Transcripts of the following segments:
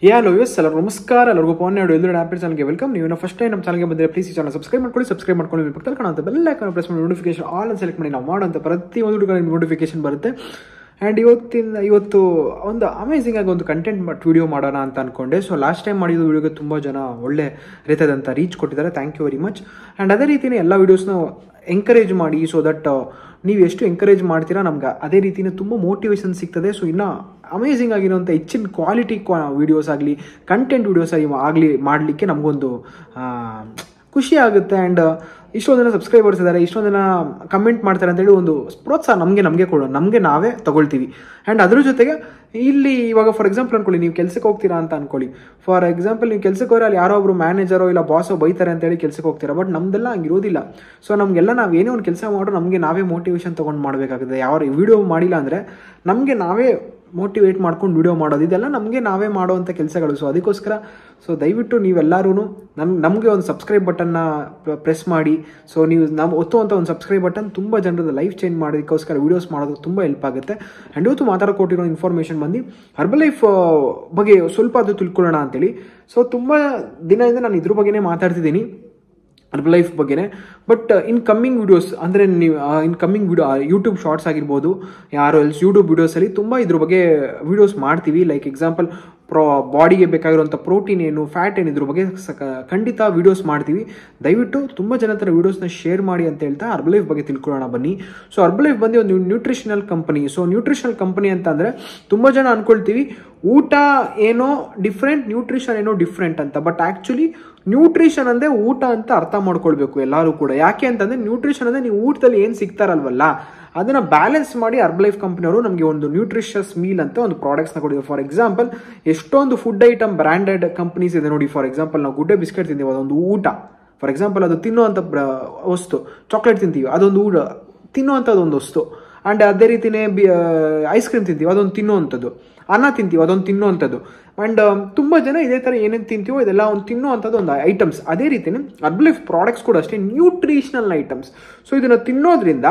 ಯಾ hello S ಎಲ್ಲರಿಗೂ ನಮಸ್ಕಾರ ಎಲ್ಲರಿಗೂ ಪವನ್ ನಾಡು ಎಲ್ಲರೂ ಆ್ಯಪ್ ಚಾನಲ್ಗೆ ವೆಲ್ಕಮ್ ನೀವು ಫಸ್ಟ್ ಟೈಮ್ ನಮ್ಮ ಚಾನಲ್ಗೆ ಬಂದರೆ ಪ್ಲೀಸ್ ಈ ಚಾನಲ್ ಸಬ್ಸ್ಕ್ರೈಬ್ ಮಾಡ್ಕೊಳ್ಳಿ ಸಬ್ಸ್ಕ್ರೈಬ್ ಮಾಡ್ಕೊಳ್ಳಿ ನಿಮ್ಮ ಪಕ್ಕದಲ್ಲಿ ಕಾಣುತ್ತೆ ಬೆಲ್ಲ ಐಕಾನ್ ಪ್ರೆಸ್ ಮಾಡಿ ನೋಟಿಫಿಕೇಶನ್ ಆಲ್ ಅಂತ ಸೆಲೆಕ್ಟ್ ಮಾಡಿ ನಾವು ಮಾಡೋಂಥ ಪ್ರತಿಯೊಂದು ಹುಡುಗ ನಿಮ್ಗೆ ನೋಟಿಫಿಕೇಶನ್ ಬರುತ್ತೆ ಆ್ಯಂಡ್ ಇವತ್ತಿನ ಇವತ್ತು ಒಂದು ಅಮೇಝಿಂಗ್ ಆಗಿ ಒಂದು ಕಂಟೆಂಟ್ ವಿಡಿಯೋ ಮಾಡೋಣ ಅಂತ ಅನ್ಕೊಂಡೆ ಸೊ ಲಾಸ್ಟ್ ಟೈಮ್ ಮಾಡಿದ ವಿಡಿಯೋಗೆ ತುಂಬ ಜನ ಒಳ್ಳೆ ರೀತಿಯಾದಂಥ ರೀಚ್ ಕೊಟ್ಟಿದ್ದಾರೆ thank you very much and ಅದೇ ರೀತಿಯೇ ಎಲ್ಲ ವೀಡಿಯೋಸ್ನ ಎಂಕರೇಜ್ ಮಾಡಿ ಸೊ ದಟ್ ನೀವು ಎಷ್ಟು ಎಂಕರೇಜ್ ಮಾಡ್ತೀರಾ ನಮ್ಗೆ ಅದೇ ರೀತಿನೇ ತುಂಬ ಮೋಟಿವೇಶನ್ ಸಿಗ್ತದೆ ಸೊ ಇನ್ನು ಅಮೇಝಿಂಗ್ ಆಗಿರುವಂಥ ಹೆಚ್ಚಿನ ಕ್ವಾಲಿಟಿ ಕ್ವಾ ವೀಡಿಯೋಸ್ ಆಗಲಿ ಕಂಟೆಂಟ್ ವೀಡಿಯೋಸ್ ಆಗಿ ಆಗಲಿ ಮಾಡಲಿಕ್ಕೆ ನಮಗೊಂದು ಖುಷಿ ಆಗುತ್ತೆ ಆ್ಯಂಡ್ ಇಷ್ಟೊಂದು ಜನ ಸಬ್ಸ್ಕ್ರೈಬರ್ಸ್ ಇದ್ದಾರೆ ಇಷ್ಟೊಂದು ಜನ ಕಮೆಂಟ್ ಮಾಡ್ತಾರೆ ಅಂತೇಳಿ ಒಂದು ಪ್ರೋತ್ಸಾಹ ನಮಗೆ ನಮಗೆ ಕೊಡೋ ನಮಗೆ ನಾವೇ ತಗೊಳ್ತೀವಿ ಆ್ಯಂಡ್ ಅದ್ರ ಜೊತೆಗೆ ಇಲ್ಲಿ ಇವಾಗ ಫಾರ್ ಎಕ್ಸಾಂಪಲ್ ಅನ್ಕೊಳ್ಳಿ ನೀವು ಕೆಲಸಕ್ಕೆ ಹೋಗ್ತೀರಾ ಅಂತ ಅನ್ಕೊಳ್ಳಿ ಫಾರ್ ಎಕ್ಸಾಂಪಲ್ ನೀವು ಕೆಲಸಕ್ಕೆ ಹೋದ್ರೆ ಅಲ್ಲಿ ಯಾರೋ ಒಬ್ರು ಮ್ಯಾನೇಜರೋ ಇಲ್ಲ ಬಾಸೋ ಬೈತಾರೆ ಅಂತೇಳಿ ಕೆಲಸಕ್ಕೆ ಹೋಗ್ತೀರಾ ಬಟ್ ನಮ್ದೆಲ್ಲ ಹಂಗಿರೋದಿಲ್ಲ ಸೊ ನಮಗೆಲ್ಲ ನಾವು ಏನೇ ಒಂದು ಕೆಲಸ ಮಾಡೋ ನಮಗೆ ನಾವೇ ಮೋಟಿವೇಶನ್ ತೊಗೊಂಡು ಮಾಡಬೇಕಾಗುತ್ತೆ ಯಾವ ವಿಡಿಯೋ ಮಾಡಿಲ್ಲ ಅಂದರೆ ನಮಗೆ ನಾವೇ ಮೋಟಿವೇಟ್ ಮಾಡ್ಕೊಂಡು ವಿಡಿಯೋ ಮಾಡೋದು ಇದೆಲ್ಲ ನಮಗೆ ನಾವೇ ಮಾಡುವಂಥ ಕೆಲಸಗಳು ಸೊ ಅದಕ್ಕೋಸ್ಕರ ಸೊ ದಯವಿಟ್ಟು ನೀವೆಲ್ಲರೂ ನಮ್ ನಮಗೆ ಒಂದು ಸಬ್ಸ್ಕ್ರೈಬ್ ಬಟನ್ನ ಪ್ರೆಸ್ ಮಾಡಿ ಸೊ ನೀವು ನಮ್ಮ ಒತ್ತುವಂಥ ಒಂದು ಸಬ್ಸ್ಕ್ರೈಬ್ ಬಟನ್ ತುಂಬ ಜನರದ ಲೈಫ್ ಚೇಂಜ್ ಮಾಡೋದಕ್ಕೋಸ್ಕರ ವೀಡಿಯೋಸ್ ಮಾಡೋದಕ್ಕೆ ತುಂಬ ಹೆಲ್ಪ್ ಆಗುತ್ತೆ ಆ್ಯಂಡ್ ಇವತ್ತು ಮಾತಾಡ್ಕೊಟ್ಟಿರೋ ಇನ್ಫಾರ್ಮೇಷನ್ ಬಂದು ಹರ್ಬಲ್ ಲೈಫ್ ಬಗ್ಗೆ ಸ್ವಲ್ಪ ಅದು ತಿಳ್ಕೊಳ್ಳೋಣ ಅಂತೇಳಿ ಸೊ ತುಂಬ ದಿನದಿಂದ ನಾನು ಇದ್ರ ಬಗ್ಗೆನೇ ಮಾತಾಡ್ತಿದ್ದೀನಿ ಹರ್ಬಲ್ ಲೈಫ್ ಬಗ್ಗೆನೇ ಬಟ್ ಇನ್ ಕಮ್ಮಿಂಗ್ ವಿಡಿಯೋಸ್ ಅಂದರೆ ನೀವು in coming video YouTube shorts ಆಗಿರ್ಬೋದು ಯಾರು ಎಲ್ಸ್ ಯೂಟ್ಯೂಬ್ ವಿಡಿಯೋಸಲ್ಲಿ ತುಂಬ ಇದ್ರ ಬಗ್ಗೆ ವಿಡಿಯೋಸ್ ಮಾಡ್ತೀವಿ ಲೈಕ್ ಎಕ್ಸಾಂಪಲ್ ಪ್ರೊ ಬಾಡಿಗೆ ಬೇಕಾಗಿರುವಂಥ ಪ್ರೋಟೀನ್ ಏನು ಫ್ಯಾಟ್ ಏನು ಇದ್ರ ಬಗ್ಗೆ ಸಕ ಖಂಡಿತ ವಿಡಿಯೋಸ್ ಮಾಡ್ತೀವಿ ದಯವಿಟ್ಟು ತುಂಬ ಜನ ಹತ್ರ ವಿಡಿಯೋಸ್ನ ಶೇರ್ ಮಾಡಿ ಅಂತ ಹೇಳ್ತಾ ಹರ್ಬಲ್ ಲೈಫ್ ಬಗ್ಗೆ ತಿಳ್ಕೊಳ್ಳೋಣ ಬನ್ನಿ ಸೊ ಹರ್ಬಲ್ ಲೈಫ್ ಬಂದು ಒಂದು nutritional company so nutritional company ಅಂತ ಅಂದರೆ ತುಂಬ ಜನ ಅನ್ಕೊಳ್ತೀವಿ ಊಟ ಏನೋ ಡಿಫ್ರೆಂಟ್ ನ್ಯೂಟ್ರಿಷನ್ ಏನೋ ಡಿಫ್ರೆಂಟ್ ಅಂತ ಬಟ್ ಆ್ಯಕ್ಚುಲಿ ನ್ಯೂಟ್ರಿಷನ್ ಅಂದರೆ ಊಟ ಅಂತ ಅರ್ಥ ಮಾಡ್ಕೊಳ್ಬೇಕು ಎಲ್ಲರೂ ಕೂಡ ಯಾಕೆ ಅಂತಂದರೆ ನ್ಯೂಟ್ರಿಷನ್ ಅಂದರೆ ನೀವು ಊಟದಲ್ಲಿ ಏನು ಸಿಗ್ತಾರಲ್ವಲ್ಲ ಅದನ್ನು ಬ್ಯಾಲೆನ್ಸ್ ಮಾಡಿ ಲೈಫ್ ಕಂಪ್ನಿಯವರು ನಮಗೆ ಒಂದು ನ್ಯೂಟ್ರಿಷಸ್ ಮೀಲ್ ಅಂತ ಒಂದು ಪ್ರಾಡಕ್ಟ್ಸ್ನ ಕೊಟ್ಟಿದ್ದಾರೆ ಫಾರ್ ಎಕ್ಸಾಂಪಲ್ ಎಷ್ಟೊಂದು ಫುಡ್ ಐಟಮ್ ಬ್ರ್ಯಾಂಡೆಡ್ ಕಂಪ್ನೀಸ್ ಇದೆ ನೋಡಿ ಫಾರ್ ಎಕ್ಸಾಂಪಲ್ ನಾವು ಗುಡ್ಡೆ ಬಿಸ್ಕೆಟ್ ತಿಂತೀವಿ ಅದೊಂದು ಊಟ ಫಾರ್ ಎಕ್ಸಾಂಪಲ್ ಅದು ತಿನ್ನುವಂಥ ವಸ್ತು ಚಾಕ್ಲೇಟ್ ತಿಂತೀವಿ ಅದೊಂದು ಊಟ ತಿನ್ನುವಂಥದ್ದು ಒಂದು ವಸ್ತು ಆ್ಯಂಡ್ ಅದೇ ರೀತಿಯೇ ಬಿ ಐಸ್ ಕ್ರೀಮ್ ತಿಂತೀವಿ ಅದೊಂದು ತಿನ್ನುವಂಥದ್ದು ಅನ್ನ ತಿಂತೀವಿ ಅದೊಂದು ತಿನ್ನುವಂಥದ್ದು ಆ್ಯಂಡ್ ತುಂಬ ಜನ ಇದೇ ಥರ ಏನೇನು ತಿಂತೀವೋ ಇದೆಲ್ಲ ಒಂದು ತಿನ್ನುವಂಥದ್ದು ಒಂದು ಐಟಮ್ಸ್ ಅದೇ ರೀತಿಯೇ ಅರ್ಬಲೈಫ್ ಪ್ರಾಡಕ್ಟ್ಸ್ ಕೂಡ ಅಷ್ಟೇ ನ್ಯೂಟ್ರಿಷನಲ್ ಐಟಮ್ಸ್ ಸೊ ಇದನ್ನು ತಿನ್ನೋದ್ರಿಂದ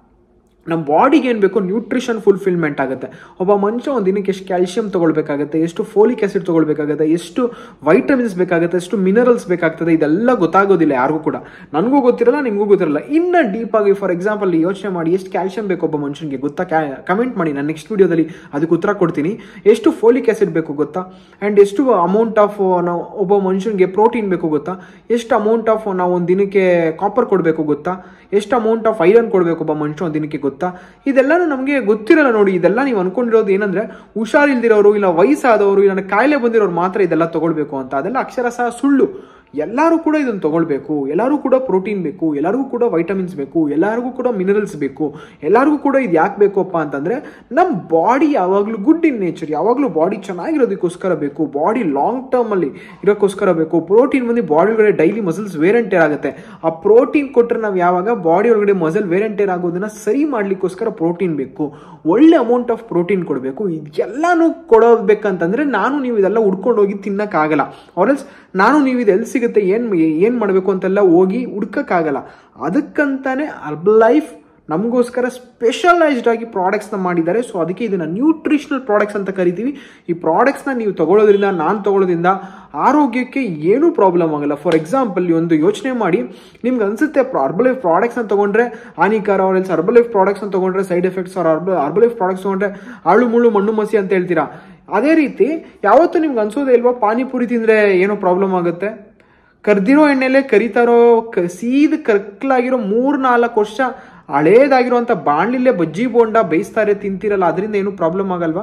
ನಮ್ಮ ಬಾಡಿಗೆ ಏನು ಬೇಕು ನ್ಯೂಟ್ರಿಷನ್ ಫುಲ್ಫಿಲ್ಮೆಂಟ್ ಆಗುತ್ತೆ ಒಬ್ಬ ಮನುಷ್ಯ ಒಂದು ದಿನಕ್ಕೆ ಎಷ್ಟು ಕ್ಯಾಲ್ಶಿಯಂ ತೊಗೊಳ್ಬೇಕಾಗುತ್ತೆ ಎಷ್ಟು ಫೋಲಿಕ್ ಆಸಿಡ್ ತೊಗೊಳ್ಬೇಕಾಗುತ್ತೆ ಎಷ್ಟು ವೈಟಮಿನ್ಸ್ ಬೇಕಾಗುತ್ತೆ ಎಷ್ಟು ಮಿನರಲ್ಸ್ ಬೇಕಾಗ್ತದೆ ಇದೆಲ್ಲ ಗೊತ್ತಾಗೋದಿಲ್ಲ ಯಾರಿಗೂ ಕೂಡ ನನಗೂ ಗೊತ್ತಿರಲ್ಲ ನಿಮಗೂ ಗೊತ್ತಿರಲ್ಲ ಇನ್ನು ಡೀಪ್ ಆಗಿ ಫಾರ್ ಎಕ್ಸಾಂಪಲ್ ಯೋಚನೆ ಮಾಡಿ ಎಷ್ಟು ಕ್ಯಾಲ್ಶಿಯಂ ಬೇಕು ಒಬ್ಬ ಮನುಷ್ಯನಿಗೆ ಗೊತ್ತಾ ಕ್ಯಾ ಕಮೆಂಟ್ ಮಾಡಿ ನಾನು ನೆಕ್ಸ್ಟ್ ವೀಡಿಯೋದಲ್ಲಿ ಅದಕ್ಕೆ ಉತ್ತರ ಕೊಡ್ತೀನಿ ಎಷ್ಟು ಫೋಲಿಕ್ ಆಸಿಡ್ ಬೇಕು ಗೊತ್ತಾ ಆ್ಯಂಡ್ ಎಷ್ಟು ಅಮೌಂಟ್ ಆಫ್ ನಾವು ಒಬ್ಬ ಮನುಷ್ಯನಿಗೆ ಪ್ರೋಟೀನ್ ಬೇಕು ಗೊತ್ತಾ ಎಷ್ಟು ಅಮೌಂಟ್ ಆಫ್ ನಾವು ಒಂದು ದಿನಕ್ಕೆ ಕಾಪರ್ ಕೊಡಬೇಕು ಗೊತ್ತಾ ಎಷ್ಟು ಅಮೌಂಟ್ ಆಫ್ ಐರನ್ ಕೊಡಬೇಕು ಒಬ್ಬ ಮನುಷ್ಯ ಒಂದು ದಿನಕ್ಕೆ ಗೊತ್ತಾ ಇದೆಲ್ಲನೂ ನಮಗೆ ಗೊತ್ತಿರಲ್ಲ ನೋಡಿ ಇದೆಲ್ಲ ನೀವು ಅನ್ಕೊಂಡಿರೋದು ಏನಂದ್ರೆ ಹುಷಾರಿಲ್ದಿರೋರು ಇಲ್ಲ ವಯಸ್ಸಾದವರು ಇಲ್ಲ ಕಾಯಿಲೆ ಬಂದಿರೋರು ಮಾತ್ರ ಇದೆಲ್ಲ ತಗೊಳ್ಬೇಕು ಅಂತ ಅದೆಲ್ಲ ಅಕ್ಷರ ಸಹ ಸುಳ್ಳು ಎಲ್ಲರೂ ಕೂಡ ಇದನ್ನು ತಗೊಳ್ಬೇಕು ಎಲ್ಲರೂ ಕೂಡ ಪ್ರೋಟೀನ್ ಬೇಕು ಎಲ್ಲರಿಗೂ ಕೂಡ ವೈಟಮಿನ್ಸ್ ಬೇಕು ಎಲ್ಲರಿಗೂ ಕೂಡ ಮಿನರಲ್ಸ್ ಬೇಕು ಎಲ್ಲರಿಗೂ ಕೂಡ ಇದು ಯಾಕೆ ಬೇಕಪ್ಪ ಅಂತಂದ್ರೆ ನಮ್ಮ ಬಾಡಿ ಯಾವಾಗಲೂ ಗುಡ್ ಇನ್ ನೇಚರ್ ಯಾವಾಗಲೂ ಬಾಡಿ ಚೆನ್ನಾಗಿರೋದಕ್ಕೋಸ್ಕರ ಬೇಕು ಬಾಡಿ ಲಾಂಗ್ ಟರ್ಮ್ ಅಲ್ಲಿ ಇರೋಕ್ಕೋಸ್ಕರ ಬೇಕು ಪ್ರೋಟೀನ್ ಬಂದು ಬಾಡಿ ಒಳಗಡೆ daily muscles wear and tear ಆಗುತ್ತೆ ಆ ಪ್ರೋಟೀನ್ ಕೊಟ್ಟರೆ ನಾವು ಯಾವಾಗ ಬಾಡಿ ಒಳಗಡೆ ಮಸಲ್ ವೇರ್ ಅಂಡ್ ಟೇರ್ ಆಗೋದನ್ನ ಸರಿ ಮಾಡ್ಲಿಕ್ಕೋಸ್ಕರ ಪ್ರೋಟೀನ್ ಬೇಕು ಒಳ್ಳೆ ಅಮೌಂಟ್ ಆಫ್ ಪ್ರೋಟೀನ್ ಕೊಡಬೇಕು ಇದೆಲ್ಲಾನು ಕೊಡೋಬೇಕಂತಂದ್ರೆ ನಾನು ನೀವು ಇದೆಲ್ಲ ಹುಡ್ಕೊಂಡು ಹೋಗಿ ತಿನ್ನಕ್ಕಾಗಲ್ಲ ಆರ್ಎಲ್ಸ್ ನಾನು ನೀವು ಇದು ಎಲ್ಲಿ ಸಿಗುತ್ತೆ ಏನು ಏನು ಮಾಡಬೇಕು ಅಂತೆಲ್ಲ ಹೋಗಿ ಹುಡ್ಕಕ್ಕಾಗಲ್ಲ ಅದಕ್ಕಂತಾನೆ ಅರ್ಬಲ್ ಲೈಫ್ ನಮಗೋಸ್ಕರ ಸ್ಪೆಷಲೈಸ್ಡ್ ಆಗಿ ಪ್ರಾಡಕ್ಟ್ಸ್ನ ಮಾಡಿದ್ದಾರೆ ಸೊ ಅದಕ್ಕೆ ಇದನ್ನು ನ್ಯೂಟ್ರಿಷನಲ್ ಪ್ರಾಡಕ್ಟ್ಸ್ ಅಂತ ಕರಿತೀವಿ ಈ ಪ್ರಾಡಕ್ಟ್ಸ್ನ ನೀವು ತಗೊಳ್ಳೋದ್ರಿಂದ ನಾನು ತಗೊಳ್ಳೋದ್ರಿಂದ ಆರೋಗ್ಯಕ್ಕೆ ಏನೂ ಪ್ರಾಬ್ಲಮ್ ಆಗಲ್ಲ ಫಾರ್ ಎಕ್ಸಾಂಪಲ್ ಒಂದು ಯೋಚನೆ ಮಾಡಿ ನಿಮ್ಗೆ ಅನ್ಸುತ್ತೆ ಅರ್ಬಲೈಫ್ ಪ್ರಾಡಕ್ಟ್ಸ್ನ ತಗೊಂಡ್ರೆ ಹಾನಿಕಾರ ಅವ್ರ ಎಲ್ಸ್ ಅರ್ಬಲೈಫ್ ಪ್ರಾಡಕ್ಟ್ಸ್ನ ತಗೊಂಡ್ರೆ ಸೈಡ್ ಎಫೆಕ್ಟ್ಸ್ ಅವ್ರ ಅರ್ಬ ಅರ್ಬಲೈಫ್ ಪ್ರಾಡಕ್ಟ್ಸ್ ತಗೊಂಡ್ರೆ ಆಳು ಮುಳ್ಳು ಮಣ್ಣು ಮಸಿ ಅಂತ ಹೇಳ್ತೀರಾ ಅದೇ ರೀತಿ ಯಾವತ್ತೂ ನಿಮ್ಗೆ ಅನ್ಸೋದೇ ಇಲ್ವಾ ಪಾನಿಪುರಿ ತಿಂದರೆ ಏನೋ ಪ್ರಾಬ್ಲಮ್ ಆಗುತ್ತೆ ಕರ್ದಿರೋ ಎಣ್ಣೆಲೆ ಕರಿತಾರೋ ಸೀದ ಕರ್ಕಲಾಗಿರೋ ಮೂರ್ ನಾಲ್ಕು ವರ್ಷ ಹಳೇದಾಗಿರುವಂಥ ಬಾಣ್ಲಿಲ್ಲೇ ಬಜ್ಜಿ ಬೋಂಡ ಬೇಯಿಸ್ತಾರೆ ತಿಂತಿರಲ್ಲ ಅದರಿಂದ ಏನು ಪ್ರಾಬ್ಲಮ್ ಆಗಲ್ವಾ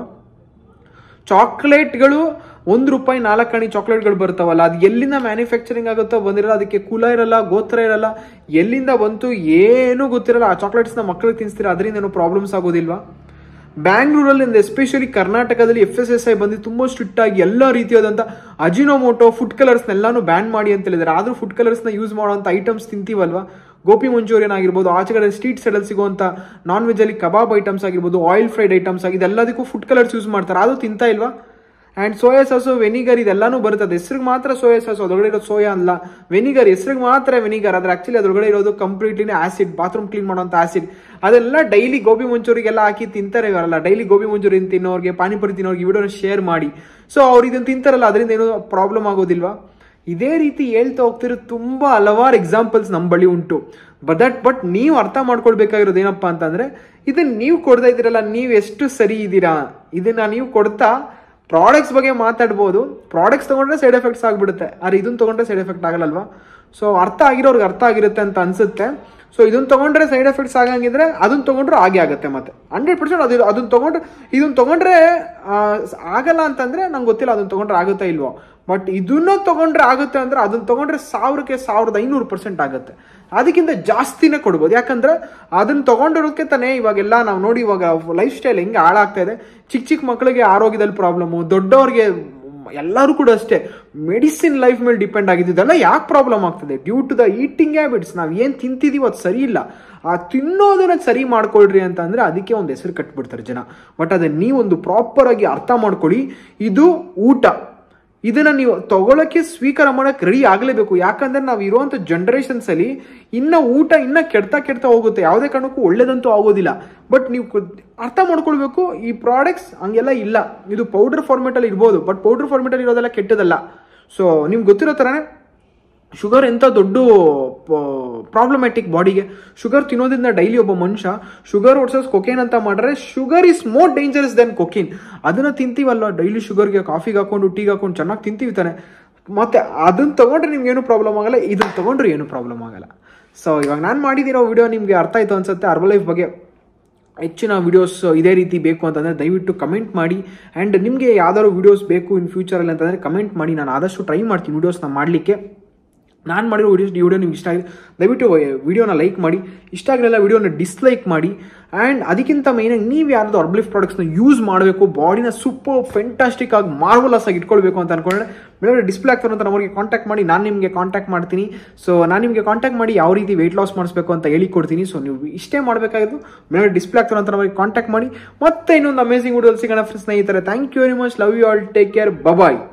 ಚಾಕ್ಲೇಟ್ಗಳು ಒಂದು ರೂಪಾಯಿ ನಾಲ್ಕು ಅಣಿ ಚಾಕ್ಲೇಟ್ಗಳು ಬರ್ತಾವಲ್ಲ ಅದು ಎಲ್ಲಿಂದ ಮ್ಯಾನುಫ್ಯಾಕ್ಚರಿಂಗ್ ಆಗುತ್ತೋ ಬಂದಿರಲ್ಲ ಅದಕ್ಕೆ ಕುಲ ಇರಲ್ಲ ಗೋತ್ರ ಇರಲ್ಲ ಎಲ್ಲಿಂದ ಬಂತು ಏನೂ ಗೊತ್ತಿರಲ್ಲ ಆ ಚಾಕ್ಲೇಟ್ಸ್ನ ಮಕ್ಕಳಿಗೆ ತಿನ್ಸ್ತೀರ ಅದರಿಂದ ಏನೋ ಪ್ರಾಬ್ಲಮ್ಸ್ ಆಗೋದಿಲ್ವಾ ಬ್ಯಾಂಗ್ಳೂರಲ್ಲಿ ಎಸ್ಪೆಷಲಿ ಕರ್ನಾಟಕದಲ್ಲಿ ಎಫ್ ಎಸ್ ಎಸ್ ಐ ಬಂದು ತುಂಬ ಸ್ಟ್ರಿಕ್ಟ್ ಆಗಿ ಎಲ್ಲ ರೀತಿಯಾದಂಥ ಅಜಿನೋಮೋಟೋ ಫುಡ್ ಕಲರ್ಸ್ನೆಲ್ಲಾನು ಬ್ಯಾನ್ ಮಾಡಿ ಅಂತ ಹೇಳಿದ್ದಾರೆ ಆದರೂ ಫುಡ್ ಕಲರ್ಸ್ನ ಯೂಸ್ ಮಾಡುವಂಥ ಐಟಮ್ಸ್ ತಿಂತೀವಲ್ವಾ ಗೋಪಿ ಮಂಚೂರಿಯನ್ ಆಗಿರ್ಬೋದು ಆಚೆ ಕಡೆ ಸ್ಟ್ರೀಟ್ ಸೈಡಲ್ಲಿ ಸಿಗುವಂಥ ನಾನ್ ವೆಜ್ ಅಲ್ಲಿ ಕಬಾಬ್ ಐಟಮ್ಸ್ ಆಗಿರ್ಬೋದು ಆಯಿಲ್ ಫ್ರೈಡ್ ಐಟಮ್ಸ್ ಆಗಿದೆ ಎಲ್ಲದಕ್ಕೂ ಫುಡ್ ಕಲರ್ಸ್ ಯೂಸ್ ಮಾಡ್ತಾರೆ ಅದು ತಿಂತಾ ಇಲ್ವಾ ಆ್ಯಂಡ್ ಸೋಯಾ ಸಾಸು ವೆನಿಗರ್ ಇದೆಲ್ಲಾನು ಬರುತ್ತೆ ಅದು ಹೆಸ್ರಿಗೆ ಮಾತ್ರ ಸೋಯಾ ಸಾಸ್ ಅದೊಳಗಡೆ ಇರೋದು ಸೋಯಾ ಅಲ್ಲ ವೆನಿಗರ್ ಹೆಸ್ರಿಗೆ ಮಾತ್ರ ವೆನಿಗರ್ ಅದ್ರ ಆಕ್ಚುಲಿ ಅದ್ರೊಳಗಡೆ ಇರೋದು ಕಂಪ್ಲೀಟ್ಲಿ ಆಸಿಡ್ ಬಾತ್ರೂಮ್ ಕ್ಲೀನ್ ಮಾಡೋಂಥ ಆಸಿಡ್ ಅದೆಲ್ಲ ಡೈಲಿ ಗೋಬಿ ಮಂಚೂರಿಗೆಲ್ಲ ಹಾಕಿ ತಿಂತಾರೆ ಇವರಲ್ಲ ಡೈಲಿ ಗೋಬಿ ಮಂಚೂರಿ ತಿನ್ನೋರಿಗೆ ಪಾನಿಪುರಿ ತಿನ್ನೋರಿಗೆ ವಿಡಿಯೋನ ಶೇರ್ ಮಾಡಿ ಸೊ ಅವ್ರು ಇದನ್ನ ತಿಂತಾರಲ್ಲ ಅದರಿಂದ ಏನೂ ಪ್ರಾಬ್ಲಮ್ ಆಗೋದಿಲ್ವಾ ಇದೇ ರೀತಿ ಹೇಳ್ತಾ ಹೋಗ್ತಿರೋ ತುಂಬಾ ಹಲವಾರು ಎಕ್ಸಾಂಪಲ್ಸ್ ನಮ್ಮ ಬಳಿ ಉಂಟು ಬಟ್ ದಟ್ ಬಟ್ ನೀವು ಅರ್ಥ ಮಾಡ್ಕೊಳ್ಬೇಕಾಗಿರೋದು ಏನಪ್ಪಾ ಅಂತಂದ್ರೆ ಇದನ್ನ ನೀವು ಕೊಡ್ತಾ ಇದ್ದೀರಲ್ಲ ನೀವು ಎಷ್ಟು ಸರಿ ಇದ್ದೀರಾ ಇದನ್ನ ನೀವು ಕೊಡ್ತಾ ಪ್ರಾಡಕ್ಟ್ಸ್ ಬಗ್ಗೆ ಮಾತಾಡ್ಬೋದು ಪ್ರಾಡಕ್ಟ್ಸ್ ತಗೊಂಡ್ರೆ ಸೈಡ್ ಎಫೆಕ್ಟ್ಸ್ ಆಗ್ಬಿಡುತ್ತೆ ಆದ್ರೆ ಇದನ್ನ ತಗೊಂಡ್ರೆ ಸೈಡ್ ಎಫೆಕ್ಟ್ ಆಗಲ್ಲಲ್ವಾ ಸೊ ಅರ್ಥ ಆಗಿರೋರ್ಗೆ ಅರ್ಥ ಆಗಿರುತ್ತೆ ಅಂತ ಅನ್ಸುತ್ತೆ ಸೊ ಇದನ್ನ ತಗೊಂಡ್ರೆ ಸೈಡ್ ಎಫೆಕ್ಟ್ಸ್ ಆಗಂಗಿದ್ರೆ ಅದನ್ನ ತಗೊಂಡ್ರೆ ಹಾಗೆ ಆಗುತ್ತೆ ಮತ್ತೆ ಹಂಡ್ರೆಡ್ ಪರ್ಸೆಂಟ್ ಅದು ಅದನ್ನ ತಗೊಂಡ್ರೆ ಇದನ್ನ ತಗೊಂಡ್ರೆ ಆ, ಆಗಲ್ಲ ಅಂತಂದ್ರೆ ನಂಗೆ ಗೊತ್ತಿಲ್ಲ ಅದನ್ನ ತಗೊಂಡ್ರೆ ಆಗುತ್ತಾ ಇಲ್ವೋ ಬಟ್ ಇದನ್ನ ತಗೊಂಡ್ರೆ ಆಗುತ್ತೆ ಅಂದ್ರೆ ಅದನ್ನ ತಗೊಂಡ್ರೆ ಸಾವಿರಕ್ಕೆ ಸಾವಿರದ ಐನೂರು ಪರ್ಸೆಂಟ್ ಆಗುತ್ತೆ ಅದಕ್ಕಿಂತ ಜಾಸ್ತಿನೇ ಕೊಡ್ಬೋದು ಯಾಕಂದ್ರೆ ಅದನ್ನ ತಗೊಂಡಿರೋದಕ್ಕೆ ತಾನೇ ಇವಾಗೆಲ್ಲ ನಾವು ನೋಡಿ ಇವಾಗ ಲೈಫ್ ಸ್ಟೈಲ್ ಹೆಂಗೆ ಹಾಳಾಗ್ತಾ ಇದೆ ಚಿಕ್ಕ ಚಿಕ್ಕ ಮಕ್ಕಳಿಗೆ ಆರೋಗ್ಯದಲ್ಲಿ ಪ್ರಾಬ್ಲಮ್ಮು ದೊಡ್ಡವ್ರಿಗೆ ಎಲ್ಲರೂ ಕೂಡ ಅಷ್ಟೇ ಮೆಡಿಸಿನ್ ಲೈಫ್ ಮೇಲೆ ಡಿಪೆಂಡ್ ಆಗಿದ್ದೆಲ್ಲ ಯಾಕೆ ಪ್ರಾಬ್ಲಮ್ ಆಗ್ತದೆ due to the eating habits ನಾವು ಏನು ತಿಂತಿದೀವೋ ಅದು ಸರಿ ಇಲ್ಲ ಆ ತಿನ್ನೋದನ್ನ ಸರಿ ಮಾಡ್ಕೊಳ್ರಿ ಅಂತ ಅಂದ್ರೆ ಅದಕ್ಕೆ ಒಂದು ಹೆಸರು ಕಟ್ಬಿಡ್ತಾರೆ ಜನ ಬಟ್ ಅದನ್ನ ನೀವೊಂದು ಪ್ರಾಪರ್ ಆಗಿ ಅರ್ಥ ಮಾಡ್ಕೊಳ್ಳಿ ಇದು ಊಟ ಇದನ್ನ ನೀವು ತಗೊಳಕ್ಕೆ ಸ್ವೀಕಾರ ಮಾಡಕ್ ರೆಡಿ ಆಗಲೇಬೇಕು ಯಾಕಂದ್ರೆ ನಾವು ಇರುವಂತ ಜನರೇಷನ್ಸ್ ಅಲ್ಲಿ ಇನ್ನ ಊಟ ಇನ್ನ ಕೆಡ್ತಾ ಕೆಡ್ತಾ ಹೋಗುತ್ತೆ ಯಾವುದೇ ಕಾರಣಕ್ಕೂ ಒಳ್ಳೇದಂತೂ ಆಗೋದಿಲ್ಲ ಬಟ್ ನೀವು ಕು- ಅರ್ಥ ಮಾಡ್ಕೊಳ್ಬೇಕು ಈ ಪ್ರಾಡಕ್ಟ್ಸ್ ಹಂಗೆಲ್ಲ ಇಲ್ಲ ಇದು ಪೌಡರ್ ಫಾರ್ಮೆಟ್ ಅಲ್ಲಿ ಇರ್ಬೋದು ಬಟ್ ಪೌಡರ್ ಫಾರ್ಮೆಟ್ ಅಲ್ಲಿ ಇರೋದೆಲ್ಲ ಕೆಟ್ಟದಲ್ಲ ಸೊ ನಿಮ್ಗೆ ಗೊತ್ತಿರೋ ಥರನೇ ಶುಗರ್ ಎಂಥ ದೊಡ್ಡ ಪ್ರಾಬ್ಲಮ್ಯಾಟಿಕ್ ಬಾಡಿಗೆ ಶುಗರ್ ತಿನ್ನೋದ್ರಿಂದ ಡೈಲಿ ಒಬ್ಬ ಮನುಷ್ಯ ಶುಗರ್ ವರ್ಸಸ್ ಕೊಕೇನ್ ಅಂತ ಮಾಡಿದ್ರೆ sugar is more dangerous than cocaine ಅದನ್ನ ತಿಂತೀವಲ್ಲ ಡೈಲಿ ಶುಗರ್ಗೆ ಕಾಫಿಗೆ ಹಾಕೊಂಡು ಟೀಗೆ ಹಾಕೊಂಡು ಚೆನ್ನಾಗಿ ತಿಂತೀವಿ ತಾನೆ ಮತ್ತೆ ಅದನ್ನ ತಗೊಂಡ್ರೆ ನಿಮ್ಗೆ ಏನು ಪ್ರಾಬ್ಲಮ್ ಆಗಲ್ಲ ಇದನ್ನ ತಗೊಂಡ್ರೆ ಏನು ಪ್ರಾಬ್ಲಮ್ ಆಗಲ್ಲ ಸೊ ಇವಾಗ ನಾನು ಮಾಡಿದಿರೋ ವಿಡಿಯೋ ನಿಮಗೆ ಅರ್ಥ ಆಯ್ತು ಅನ್ಸುತ್ತೆ ಅರ್ಬಲ್ ಲೈಫ್ ಬಗ್ಗೆ ಹೆಚ್ಚಿನ ವಿಡಿಯೋಸ್ ಇದೇ ರೀತಿ ಬೇಕು ಅಂತಂದರೆ ದಯವಿಟ್ಟು ಕಮೆಂಟ್ ಮಾಡಿ ಆ್ಯಂಡ್ ನಿಮಗೆ ಯಾವ್ದಾದ್ರು ವಿಡಿಯೋಸ್ ಬೇಕು ಇನ್ ಫ್ಯೂಚರಲ್ಲಿ ಅಂತಂದರೆ ಕಮೆಂಟ್ ಮಾಡಿ ನಾನು ಆದಷ್ಟು ಟ್ರೈ ಮಾಡ್ತೀನಿ ವಿಡಿಯೋಸ್ನ ಮಾಡಲಿಕ್ಕೆ ನಾನು ಮಾಡಿರೋ ವಿಡಿಯೋಸ್ ಈ ವಿಡಿಯೋ ನಿಮ್ಗೆ ಇಷ್ಟ ಆಗಿದೆ ದಯವಿಟ್ಟು ವಿಡಿಯೋನ ಲೈಕ್ ಮಾಡಿ ಇಷ್ಟ ಆಗಿರಲ್ಲ ವಿಡಿಯೋನ ಡಿಸ್ಲೈಕ್ ಮಾಡಿ ಆ್ಯಂಡ್ ಅದಕ್ಕಿಂತ ಮೇಯ್ನಾಗಿ ನೀವು ಯಾರ್ದು ಅರ್ಬ್ಲಿಫ್ ಪ್ರಾಡಕ್ಟ್ಸ್ನ ಯೂಸ್ ಮಾಡಬೇಕು ಬಾಡಿನ ಸೂಪರ್ ಫೆಂಟಾಸ್ಟಿಕ್ ಆಗಿ ಮಾರ್ವಲಸ್ ಆಗಿ ಇಟ್ಕೊಳ್ಬೇಕು ಅಂತ ಅನ್ಕೊಂಡ್ರೆ ಮೇಲ್ಗಡೆ ಡಿಸ್ಪ್ಲೇ ಆಗ್ತಾರಂತ ನಮಗೆ ಕಾಂಟ್ಯಾಕ್ಟ್ ಮಾಡಿ ನಾನು ನಿಮಗೆ ಕಾಂಟ್ಯಾಕ್ಟ್ ಮಾಡ್ತೀನಿ ಸೊ ನಾನು ನಿಮಗೆ ಕಾಂಟ್ಯಾಕ್ಟ್ ಮಾಡಿ ಯಾವ ರೀತಿ ವೆಯ್ಟ್ ಲಾಸ್ ಮಾಡಿಸ್ಬೇಕು ಅಂತ ಹೇಳಿ ಕೊಡ್ತೀನಿ ಸೊ ನೀವು ಇಷ್ಟೇ ಮಾಡಬೇಕಾಗಿದ್ದು ಮೇಲ್ಗಡೆ ಡಿಸ್ಪ್ಲೇ ಆಗ್ತಾರಂತ ನಮಗೆ ಕಾಂಟ್ಯಾಕ್ಟ್ ಮಾಡಿ ಮತ್ತೆ ಇನ್ನೊಂದು ಅಮೇಸಿಂಗ್ ವಿಡಿಯೋ ಸಿಗೋಣ ಸ್ನೇಹಿತರೆ thank you very much love you all take care bye-bye